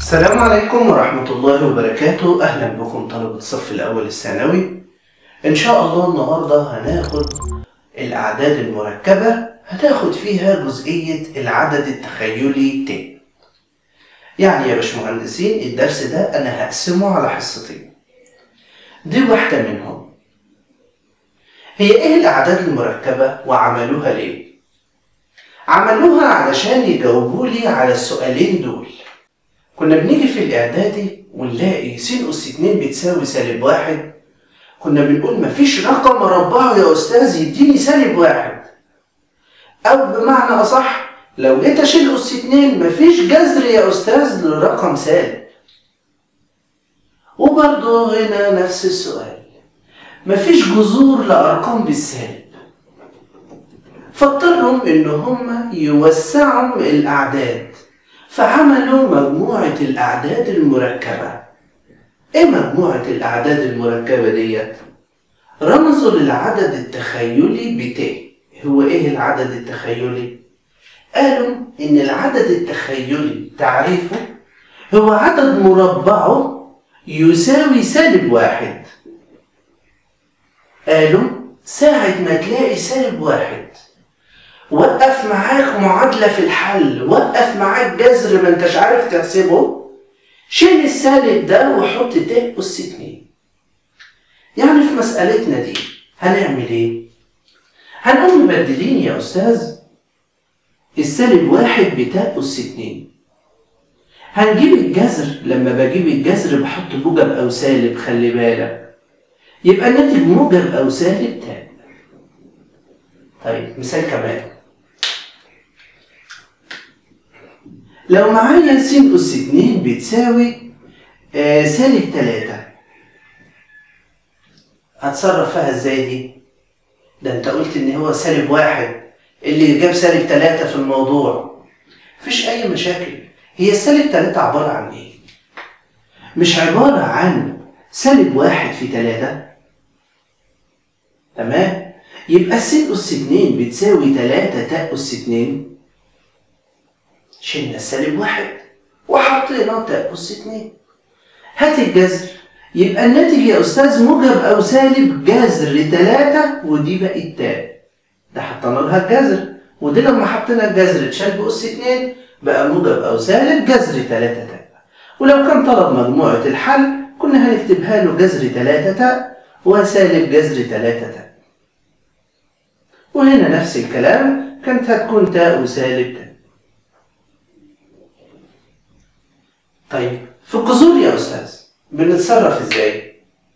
السلام عليكم ورحمة الله وبركاته أهلا بكم طلبة الصف الأول الثانوي إن شاء الله النهاردة هناخد الأعداد المركبة هتاخد فيها جزئية العدد التخيلي ت يعني يا باشمهندسين الدرس ده أنا هقسمه على حصتين دي واحدة منهم هي إيه الأعداد المركبة وعملوها ليه؟ عملوها علشان يجاوبولي على السؤالين دول كنا بنيجي في الإعدادي ونلاقي س أس 2 بتساوي سالب واحد كنا بنقول مفيش رقم أربعه يا أستاذ يديني سالب واحد أو بمعنى أصح لو جيت أشيل أس 2 مفيش جذر يا أستاذ للرقم سالب وبرضه هنا نفس السؤال مفيش جذور لأرقام بالسالب فاضطروا إن هم يوسعوا الأعداد فعملوا مجموعة الأعداد المركبة إيه مجموعة الأعداد المركبة ديت؟ رمزوا للعدد التخيلي بت هو إيه العدد التخيلي؟ قالوا إن العدد التخيلي تعريفه هو عدد مربعه يساوي سالب واحد قالوا ساعة ما تلاقي سالب واحد وقف معاك معادلة في الحل وقف معاك جذر ما انتش عارف تحسبه شيل السالب ده وحط ت أس اتنين يعني في مسألتنا دي هنعمل ايه؟ هنقوم مبدلين يا أستاذ السالب واحد بتاء أس اتنين هنجيب الجذر لما بجيب الجذر بحط موجب أو سالب خلي بالك يبقى الناتج موجب أو سالب تاء طيب مثال كمان لو معايا س أس 2 بتساوي آه سالب 3 هتصرف فيها ازاي دي؟ ده انت قلت ان هو سالب واحد اللي جاب سالب 3 في الموضوع مفيش اي مشاكل هي السالب 3 عبارة عن ايه؟ مش عبارة عن سالب واحد في 3 تمام؟ يبقى س أس 2 بتساوي 3 تاء أس 2 شلنا السالب واحد وحطينا تاء أس 2 هات الجذر يبقى الناتج يا أستاذ موجب أو سالب جذر 3 ودي بقت تاء ده حطينا لها الجذر ودي لما حطينا الجذر اتشال بأس 2 بقى موجب أو سالب جذر 3 تاء ولو كان طلب مجموعة الحل كنا هنكتبها له جذر 3 تاء وسالب جذر 3 تاء وهنا نفس الكلام كانت هتكون تاء وسالب تاء طيب في الجذور يا أستاذ بنتصرف إزاي؟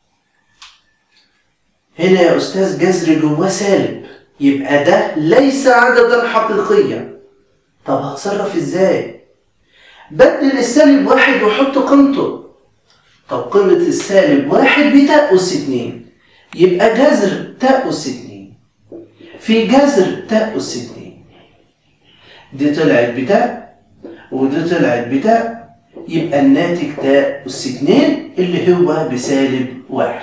هنا يا أستاذ جذر جواه سالب يبقى ده ليس عددا حقيقيا طب هتصرف إزاي؟ بدل السالب واحد وحط قيمته طب قيمة السالب واحد بتاء أس اتنين يبقى جذر تاء أس اتنين في جذر تاء أس اتنين دي طلعت بتاء ودي طلعت بتاء يبقى الناتج تاء أس اتنين اللي هو بسالب واحد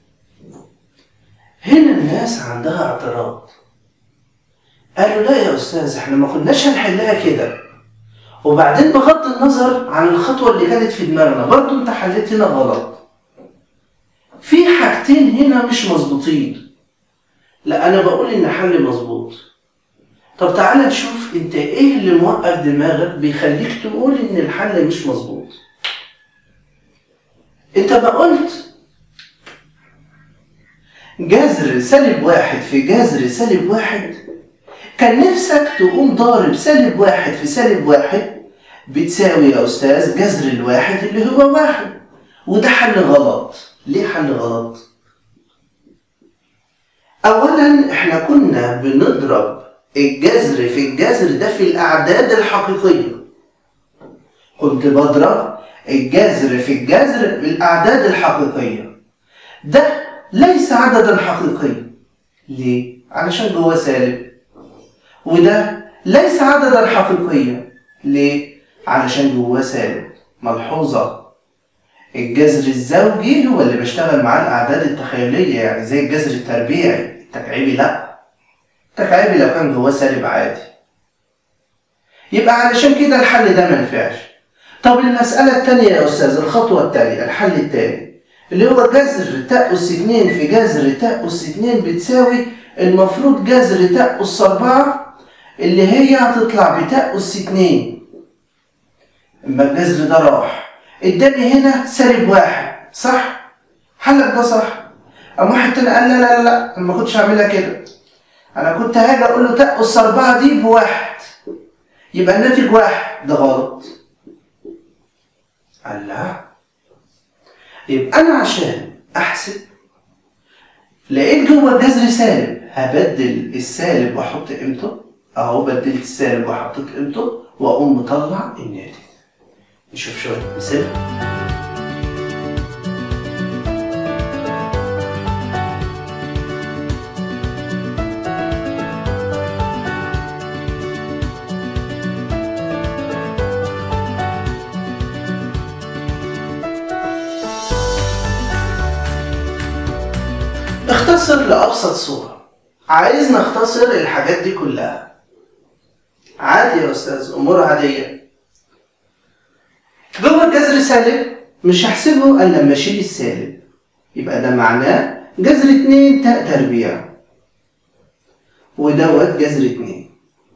هنا الناس عندها اعتراض قالوا لا يا أستاذ احنا ما كناش هنحلها كده وبعدين بغض النظر عن الخطوة اللي كانت في دماغنا برضو انت حليت هنا غلط في حاجتين هنا مش مظبوطين لا انا بقول ان حل مظبوط طب تعالى نشوف انت ايه اللي موقف دماغك بيخليك تقول ان الحل مش مظبوط انت ما قلت جذر سالب واحد في جذر سالب واحد كان نفسك تقوم ضارب سالب واحد في سالب واحد بتساوي يا استاذ جذر الواحد اللي هو واحد وده حل غلط ليه حل غلط اولا احنا كنا بنضرب الجذر في الجذر ده في الأعداد الحقيقية كنت بضرب الجذر في الجذر بالأعداد الحقيقية ده ليس عددا حقيقيا ليه؟ علشان جواه سالب وده ليس عددا حقيقيا ليه؟ علشان جواه سالب ملحوظة الجذر الزوجي هو اللي بشتغل معاه الأعداد التخيلية يعني زي الجذر التربيعي التكعيبي لأ تكعيبي لو كان جواه سالب عادي يبقى علشان كده الحل ده ما ينفعش طب المسألة التانية يا أستاذ الخطوة التانية الحل التاني اللي هو جذر تاء أس 2 في جذر تاء أس 2 بتساوي المفروض جذر تاء أس 4 اللي هي هتطلع بتاء أس 2 اما الجذر ده راح اداني هنا سالب واحد صح؟ حلك ده صح أما واحد تاني قال لا لا لا لا أنا ما كنتش هعملها كده أنا كنت هاجي أقول له تاء أس 4 دي بواحد يبقى الناتج واحد ده غلط قال لا يبقى أنا عشان أحسب لقيت جوه الجذر سالب هبدل السالب وأحط قيمته أهو بدلت السالب وحطيت قيمته وأقوم مطلع الناتج نشوف شوية مثال اختصر لأبسط صورة عايز نختصر الحاجات دي كلها عادي يا أستاذ أمور عادية جوه الجذر سالب مش هحسبه إلا لما أشيل السالب يبقى ده معناه جذر اتنين تاء تربيع ودوت جذر اتنين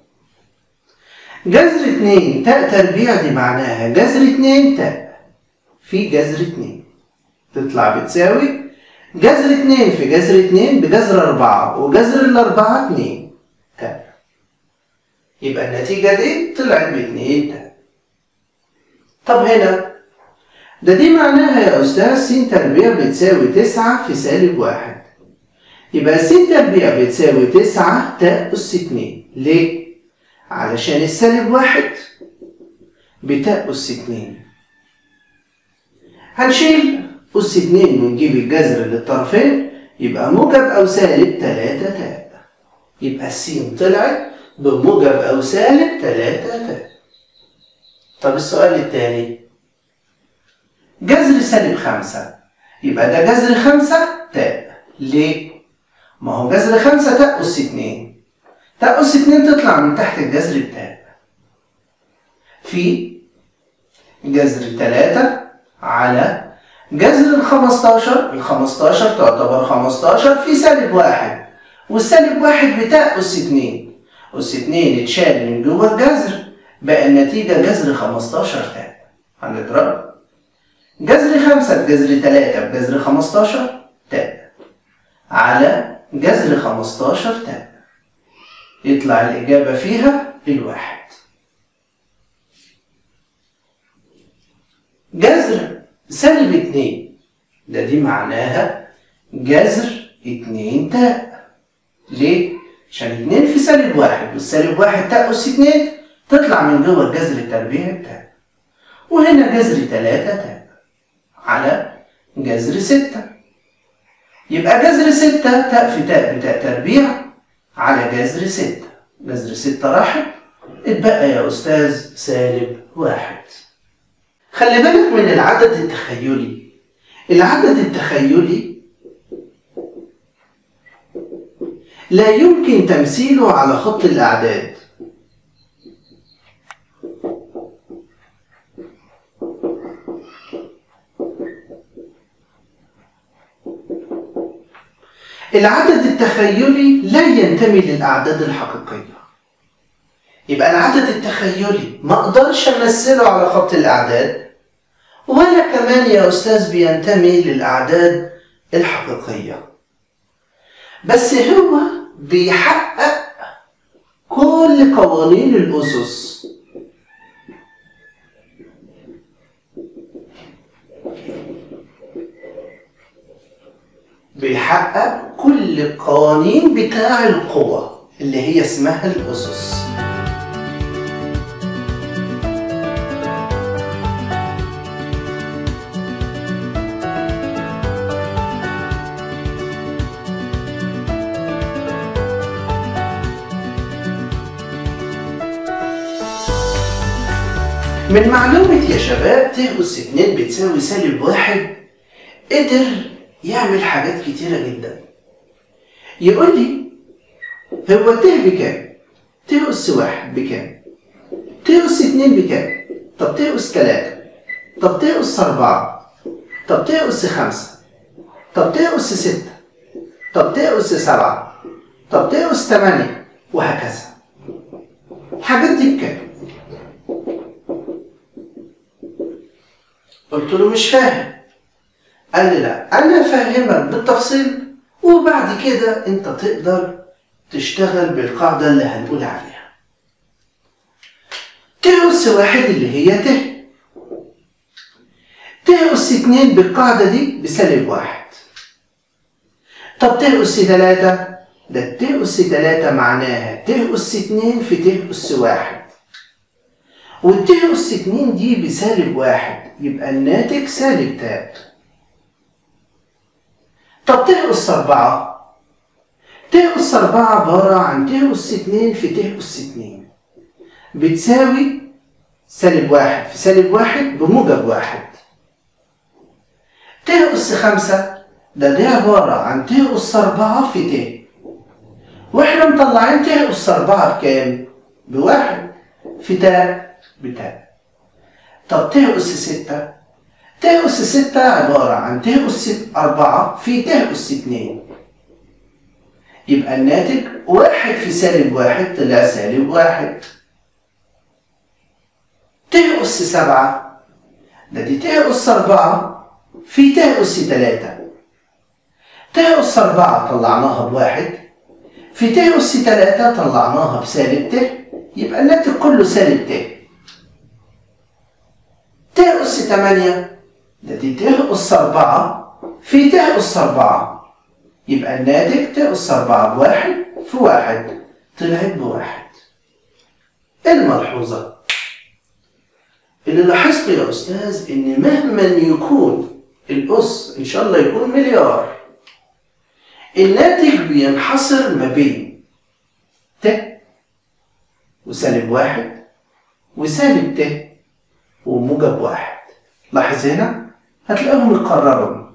جذر اتنين تاء تربيع دي معناها جذر اتنين تاء في جذر اتنين تطلع بتساوي جذر اتنين في جذر اتنين بجذر أربعة وجذر الأربعة اتنين تاء يبقى النتيجة دي طلعت باتنين تاء طب هنا ده دي معناها يا أستاذ س تربيع بتساوي تسعة في سالب واحد يبقى س تربيع بتساوي تسعة تاء أس اتنين ليه؟ علشان السالب واحد بتاء أس اتنين هنشيل أس اتنين ونجيب الجذر للطرفين يبقى موجب أو سالب تلاتة تاء يبقى السين طلعت بموجب أو سالب تلاتة تاء طب السؤال التاني جذر سالب خمسة يبقى ده جذر خمسة تاء ليه؟ ما هو جذر خمسة تاء أس اتنين تاء أس اتنين تطلع من تحت الجذر بتاء في جذر تلاتة على جذر ال 15 ال 15 تعتبر 15 في سالب واحد والسالب واحد بتاء أس 2 أس 2 اتشال من جوه الجذر بقى النتيجة جذر 15 تاء هنضرب جذر 5 بجذر 3 بجذر 15 تاء على جذر 15 تاء يطلع الإجابة فيها الواحد جذر سالب اتنين ده دي معناها جذر اتنين تاء ليه؟ عشان اتنين في سالب واحد والسالب واحد تاء أس اتنين تطلع من جوه الجذر التربيعي بتاعه وهنا جذر تلاتة تاء على جذر ستة يبقى جذر ستة تاء في تاء بتاء تربيع على جذر ستة جذر ستة راحت اتبقى يا أستاذ سالب واحد خلي بالك من العدد التخيلي العدد التخيلي لا يمكن تمثيله على خط الأعداد العدد التخيلي لا ينتمي للأعداد الحقيقية يبقى العدد التخيلي ما اقدرش امثله على خط الاعداد ولا كمان يا استاذ بينتمي للاعداد الحقيقيه بس هو بيحقق كل قوانين الاسس بيحقق كل القوانين بتاع القوى اللي هي اسمها الاسس من معلومة يا شباب ت أس اتنين بتساوي سالب واحد قدر يعمل حاجات كتيرة جدا يقول لي هو ت بكام؟ ت أس واحد بكام؟ ت أس اتنين بكام؟ طب ت أس تلاتة طب ت أس أربعة طب ت أس خمسة طب ت أس ستة طب ت أس سبعة طب ت أس تمانية وهكذا الحاجات دي بكام؟ قلت له مش فاهم قال لي لا انا فاهمك بالتفصيل وبعد كده انت تقدر تشتغل بالقاعدة اللي هنقول عليها ت أس واحد اللي هي ت ت أس اتنين بالقاعدة دي بسالب واحد طب ت أس تلاتة ده ت أس تلاتة معناها ت أس اتنين في ت أس واحد والت أس اتنين دي بسالب واحد يبقى الناتج سالب تاء طب ت أس أربعة ت أس أربعة عبارة عن ت أس اتنين في ت أس اتنين بتساوي سالب واحد في سالب واحد بموجب واحد ت أس خمسة ده دي عبارة عن ت أس أربعة في ت واحنا مطلعين ت أس أربعة بكام؟ بواحد في تاء بتاء طب ت أس ستة ت أس ستة عبارة عن ت أس أربعة في ت أس اتنين يبقى الناتج واحد في سالب واحد طلع سالب واحد ت أس سبعة ده دي ت أس أربعة في ت أس تلاتة ت أس أربعة طلعناها بواحد في ت أس تلاتة طلعناها بسالب ت يبقى الناتج كله سالب ت ت أس تمانية ده دي ت أس أربعة في ت أس أربعة يبقى الناتج ت أس أربعة بواحد في واحد طلعت بواحد الملحوظة اللي لاحظته يا أستاذ إن مهما يكون الأس إن شاء الله يكون مليار الناتج بينحصر ما بين ت وسالب واحد وسالب ت وموجب واحد لاحظ هنا هتلاقيهم يقرروا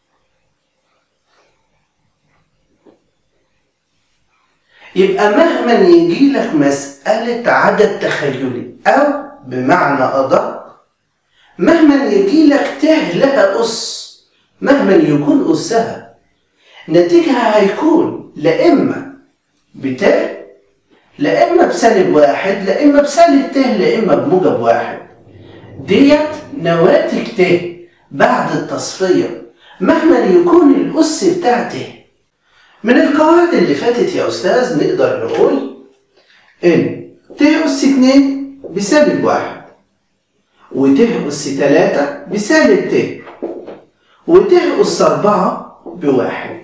يبقى مهما يجي لك مسألة عدد تخيلي أو بمعنى أدق مهما يجي لك ت لها أس مهما يكون أسها نتيجها هيكون لا إما بتاء لا إما بسالب واحد لا إما بسالب ت لا إما بموجب واحد ديت نواتج ت بعد التصفية مهما يكون الأس بتاعته من القواعد اللي فاتت يا أستاذ نقدر نقول إن ت أس اتنين بسالب واحد وت أس تلاتة بسالب ت وت أس أربعة بواحد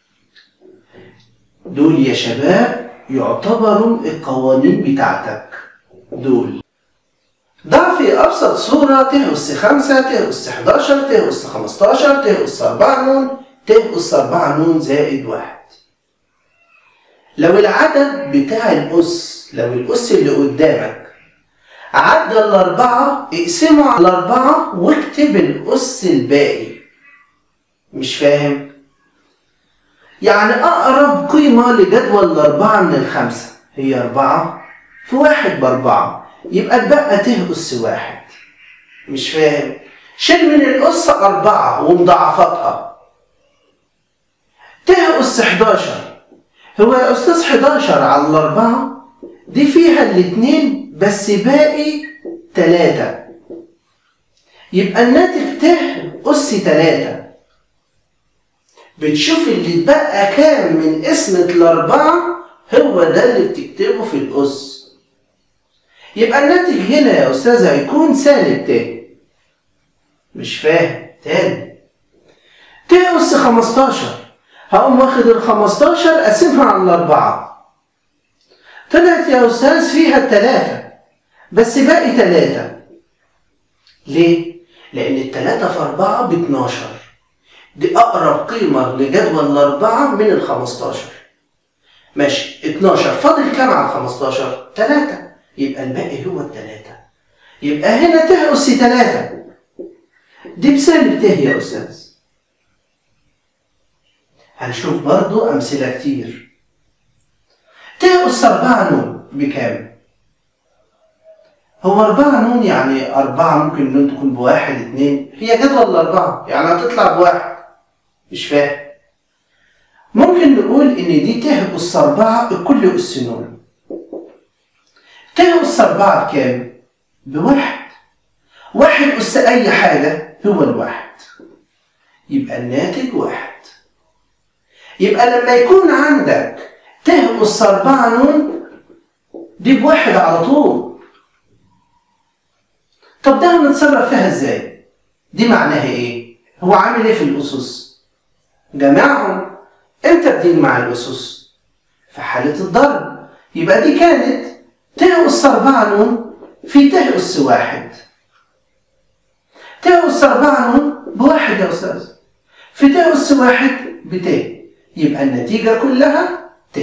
دول يا شباب يعتبروا القوانين بتاعتك دول ضع في أبسط صورة ت أس خمسة ت أس حداشر ت أس خمستاشر ت أس أربعة نون ت أس أربعة نون زائد واحد لو العدد بتاع الأس لو الأس اللي قدامك عدى الأربعة اقسمه على الأربعة واكتب الأس الباقي مش فاهم؟ يعني أقرب قيمة لجدول الأربعة من الخمسة هي أربعة في واحد بأربعة يبقى اتبقى ت أس واحد مش فاهم؟ شيل من الأس أربعة ومضاعفاتها ت أس 11 هو يا أستاذ 11 على الأربعة دي فيها الاتنين بس باقي تلاتة يبقى الناتج ت أس تلاتة بتشوف اللي اتبقى كام من قسمة الأربعة هو ده اللي بتكتبه في الأس يبقى الناتج هنا يا أستاذ هيكون سالب ت مش فاهم تاني ت أس 15 هقوم واخد ال 15 أقسمها على الأربعة طلعت يا أستاذ فيها التلاتة بس باقي تلاتة ليه؟ لأن التلاتة في أربعة ب 12 دي أقرب قيمة لجدول الأربعة من ال 15 ماشي 12 فاضل كام على ال 15؟ تلاتة يبقى الباقي هو التلاتة يبقى هنا ت أس تلاتة دي بسالب ت يا أستاذ هنشوف برضو أمثلة كتير ت أس أربعة نون بكام؟ هو أربعة نون يعني أربعة ممكن نون تكون بواحد اتنين هي جدول أربعة يعني هتطلع بواحد مش فاهم ممكن نقول إن دي ت أس أربعة الكل أس نون ت أس أربعة بكام؟ بواحد واحد أس أي حاجة هو الواحد يبقى الناتج واحد يبقى لما يكون عندك ت أس أربعة نون دي بواحد على طول طب ده هنتصرف فيها ازاي؟ دي معناها ايه؟ هو عامل ايه في الأسس؟ جمعهم امتى بدين مع الأسس؟ في حالة الضرب يبقى دي كانت ت أس أربعة نون في ت أس واحد ت أس أربعة نون بواحد يا أستاذ في ت أس واحد بت يبقى النتيجة كلها ت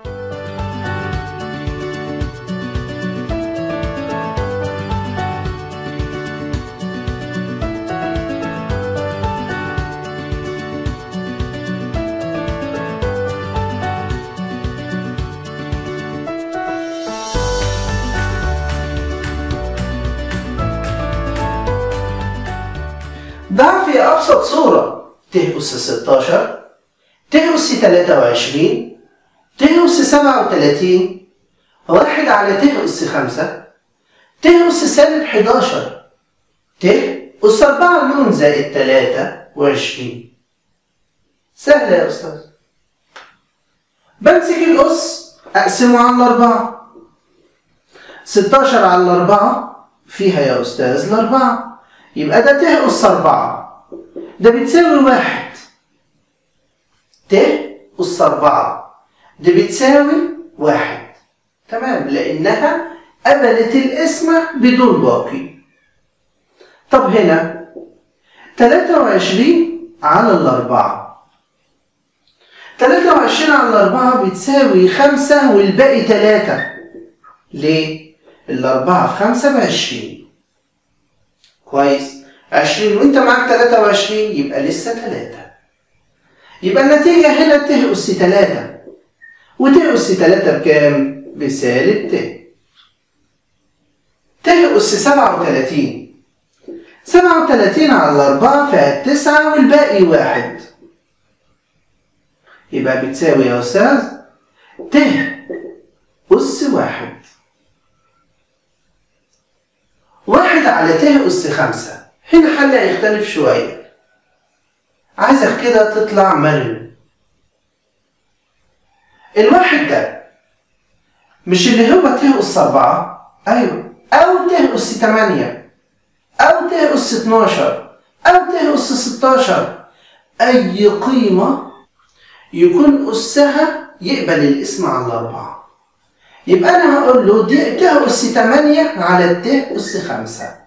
ضع في أبسط صورة ت أس 16 ت أس 23 ت أس 37 واحد على ت أس 5 ت أس سالب 11 ت أس 4 نون زائد 23 سهلة يا أستاذ بمسك الأس أقسمه على الأربعة 16 على الأربعة فيها يا أستاذ الأربعة يبقى ده ت أس أربعة ده بتساوي واحد ت أس أربعة ده بتساوي واحد تمام لأنها قبلت القسمة بدون باقي طب هنا تلاتة وعشرين على الأربعة تلاتة وعشرين على الأربعة بتساوي خمسة والباقي تلاتة ليه؟ الأربعة في خمسة بعشرين كويس عشرين وانت معاك تلاتة وعشرين يبقى لسه تلاتة يبقى النتيجة هنا ت أس تلاتة وت أس تلاتة بكام؟ بسالب ت ت أس سبعة وتلاتين سبعة وتلاتين على الأربعة فيها تسعة والباقي واحد يبقى بتساوي يا أستاذ ت أس واحد واحد على ت أس خمسة هنا حل هيختلف شوية عايزك كده تطلع مرن الواحد ده مش اللي هو ت أس أربعة أيوه أو ت أس تمانية أو ت أس اتناشر أو ت أس ستاشر أي قيمة يكون أسها يقبل الاسم على الأربعة يبقى أنا هقول له دي ت أس تمانية على ت أس خمسة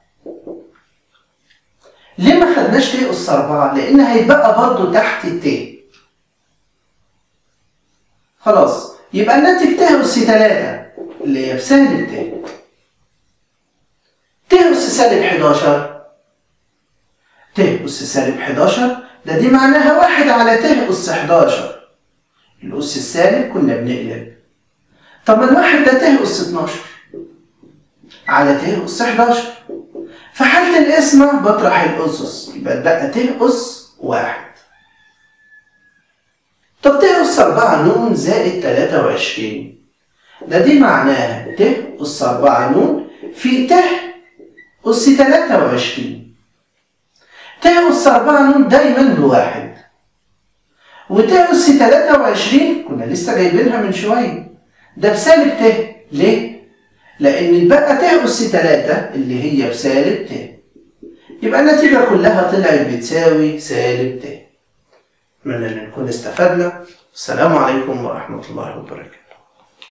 ليه ما خدناش ت أس أربعة؟ لأن هيبقى برضه تحت الت خلاص يبقى الناتج ت أس تلاتة اللي هي بسالب ت ت أس سالب 11 ت أس سالب 11 ده دي معناها واحد على ت أس 11 الأس السالب كنا بنقلب طب ما الواحد ده ت أس 12 على ت أس 11 في حالة القسمة بطرح الأسس يبقى اتبقى ت أس واحد طب ت أس 4 نون زائد 23 ده دي معناها ت أس 4 نون في ت أس 23 ت أس 4 نون دايما بواحد وت أس 23 كنا لسه جايبينها من شوية ده بسالب ت ليه؟ لأن بقى ت أس 3 اللي هي بسالب ت يبقى النتيجة كلها طلعت بتساوي سالب ت أتمنى إن نكون استفدنا السلام عليكم ورحمة الله وبركاته